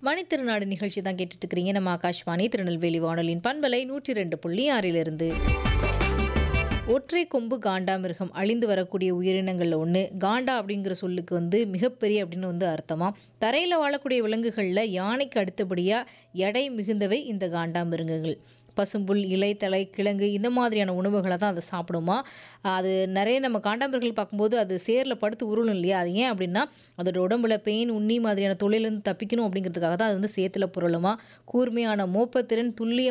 மணித்திருநாடு நிகழ்ச்சி தான் கேட்டுட்டு இருக்கிறீங்க நம்ம ஆகாஷ்வாணி திருநெல்வேலி வானொலியின் பண்பலை நூற்றி ரெண்டு புள்ளி ஆறிலிருந்து ஒற்றை கொம்பு காண்டாமிருகம் அழிந்து வரக்கூடிய உயிரினங்களில் ஒன்று காண்டா அப்படிங்கிற சொல்லுக்கு வந்து மிகப்பெரிய அப்படின்னு வந்து அர்த்தமா தரையில் வாழக்கூடிய விலங்குகளில் யானைக்கு அடுத்தபடியாக எடை மிகுந்தவை இந்த காண்டாமிருகங்கள் பசும்புல் இலை தலை கிழங்கு இந்த மாதிரியான உணவுகளை தான் அதை சாப்பிடுமா அது நிறைய நம்ம காண்டாமிருகங்கள் பார்க்கும்போது அது சேரில் படுத்து உருளும் இல்லையா அது ஏன் அப்படின்னா அதோட உடம்புல பெயின் உண்ணி மாதிரியான தொழிலேருந்து தப்பிக்கணும் அப்படிங்கிறதுக்காக தான் அது வந்து சேத்துல புரளுமா கூர்மையான மோப்பத்திறன் துல்லிய